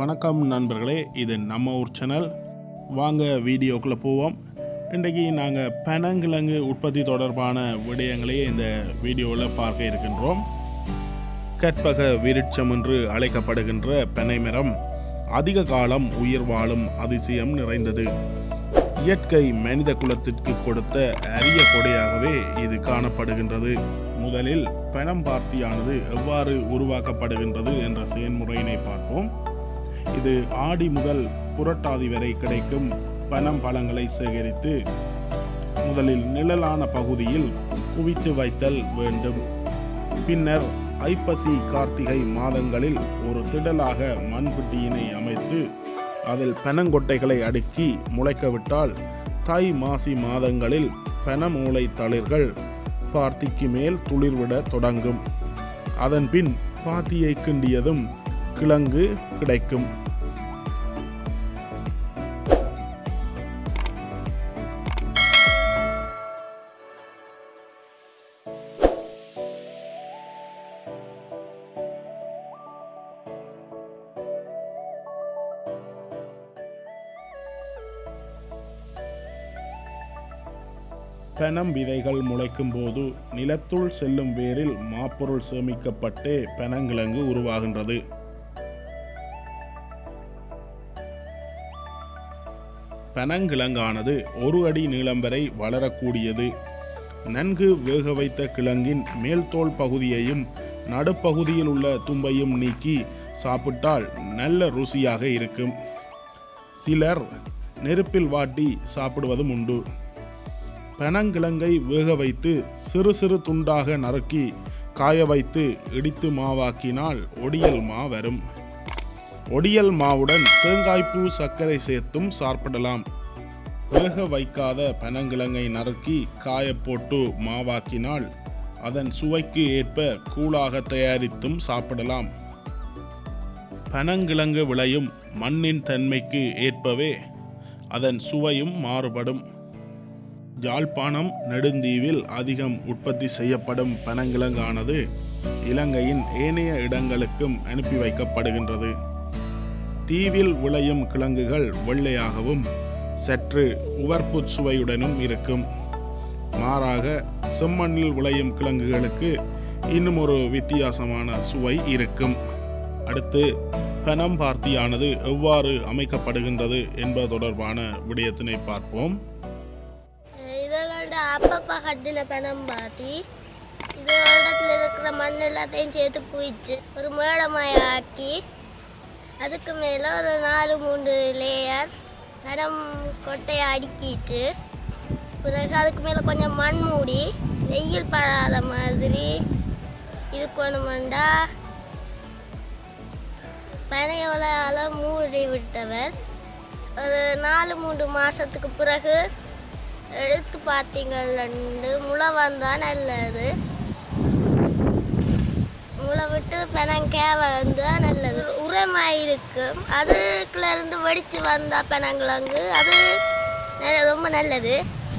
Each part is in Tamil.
வணக்கம் நண்பர்களே இது நம்ம ஊர் சேனல் வாங்க வீடியோக்குள்ளே போவோம் இன்றைக்கி நாங்கள் பனங்கிழங்கு உற்பத்தி தொடர்பான விடயங்களை இந்த வீடியோவில் பார்க்க இருக்கின்றோம் கற்பக விருட்சம் என்று அழைக்கப்படுகின்ற பனை மரம் அதிக காலம் உயிர் வாழும் அதிசயம் நிறைந்தது இயற்கை மனித குலத்திற்கு கொடுத்த அரிய கொடையாகவே இது காணப்படுகின்றது முதலில் பனம் பார்த்தியானது எவ்வாறு உருவாக்கப்படுகின்றது என்ற செயல்முறையினை பார்ப்போம் இது ஆடி முதல் புரட்டாதி வரை கிடைக்கும் பனம் பழங்களை சேகரித்து முதலில் நிழலான பகுதியில் குவித்து வைத்தல் வேண்டும் பின்னர் ஐப்பசி கார்த்திகை மாதங்களில் ஒரு திடலாக மண்புட்டியினை அமைத்து அதில் பனங்கொட்டைகளை அடுக்கி முளைக்க விட்டால் தை மாசி மாதங்களில் பனமூளை தளிர்கள் பார்த்திக்கு மேல் துளிர்விட தொடங்கும் அதன் பின் பாத்தியை கிண்டியதும் கிழங்கு கிடைக்கும் பனம் விதைகள் முளைக்கும் போது நிலத்துள் செல்லும் வேரில் மாப்பொருள் சேமிக்கப்பட்டு பனங்கிழங்கு உருவாகின்றது பனங்கிழங்கானது ஒரு அடி நீளம் வரை வளரக்கூடியது நன்கு வேக வைத்த கிழங்கின் மேல்தோல் பகுதியையும் நடுப்பகுதியில் உள்ள தும்பையும் நீக்கி சாப்பிட்டால் நல்ல ருசியாக இருக்கும் சிலர் நெருப்பில் வாட்டி சாப்பிடுவதும் உண்டு பனங்கிழங்கை வேக வைத்து சிறு சிறு துண்டாக நறுக்கி காய வைத்து இடித்து மாவாக்கினால் ஒடியல் மா வரும் ஒடியல் மாவுடன் தேங்காய்ப்பூ சர்க்கரை சேர்த்தும் சாப்பிடலாம் வேக வைக்காத பனங்கிழங்கை நறுக்கி காய போட்டு மாவாக்கினால் அதன் சுவைக்கு ஏற்ப கூழாக தயாரித்தும் சாப்பிடலாம் பனங்கிழங்கு விளையும் மண்ணின் தன்மைக்கு ஏற்பவே அதன் சுவையும் மாறுபடும் யாழ்ப்பாணம் நெடுந்தீவில் அதிகம் உற்பத்தி செய்யப்படும் பனங்கிழங்கானது இலங்கையின் ஏனைய இடங்களுக்கும் அனுப்பி வைக்கப்படுகின்றது தீவில் விளையும் கிழங்குகள் வெள்ளையாகவும் சற்று உவர்ப்பு சுவையுடனும் இருக்கும் மாறாக செம்மண்ணில் விளையும் கிழங்குகளுக்கு இன்னும் ஒரு வித்தியாசமான சுவை இருக்கும் அடுத்து பனம் பார்த்தியானது எவ்வாறு அமைக்கப்படுகின்றது என்பது தொடர்பான விடயத்தினை பார்ப்போம் இதோட அப்பப்பா கட்டின பணம் பாத்தி இது இடத்துல இருக்கிற மண் எல்லாத்தையும் சேர்த்து குவிச்சு ஒரு மேடமாய் ஆக்கி அதுக்கு மேலே ஒரு நாலு மூன்று லேயர் பனம் கொட்டையை அடுக்கிட்டு பிறகு அதுக்கு மேலே கொஞ்சம் மண் மூடி வெயில் படாத மாதிரி இருக்கணுமெண்டா பனையோலால் மூடி விட்டவர் ஒரு நாலு மூன்று மாதத்துக்கு பிறகு எடுத்து பார்த்தீங்கன்னு முளை வந்தால் நல்லது முளை விட்டு பெனங்காய் வந்தால் நல்லது உரமாக இருக்கும் அதுக்குள்ள இருந்து வெடித்து வந்தால் பெனங்கிழங்கு அது ந- ரொம்ப நல்லது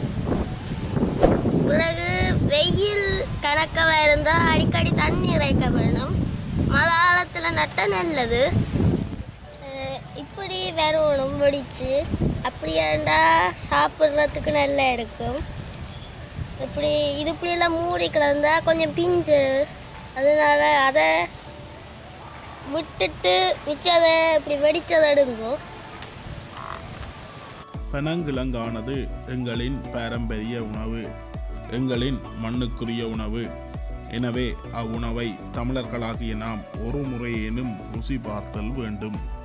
பிறகு வெயில் கணக்கமாக இருந்தால் அடிக்கடி தண்ணி இறைக்க வேணும் மழை காலத்தில் நட்ட நல்லது அஹ் இப்படி வரணும் வெடிச்சு அப்படியாண்டா சாப்பிட்றதுக்கு நல்லா இருக்கும் இப்படி இது இப்படியெல்லாம் மூடி கிடந்தா கொஞ்சம் பிஞ்சு அதனால அதை விட்டுட்டு மிச்சதை இப்படி வெடிச்சதை எடுங்கும் பனங்கிழங்கானது எங்களின் பாரம்பரிய உணவு எங்களின் மண்ணுக்குரிய உணவு எனவே அவ்வுணவை தமிழர்களாகிய நாம் ஒரு முறையேனும் ருசி பார்த்தல் வேண்டும்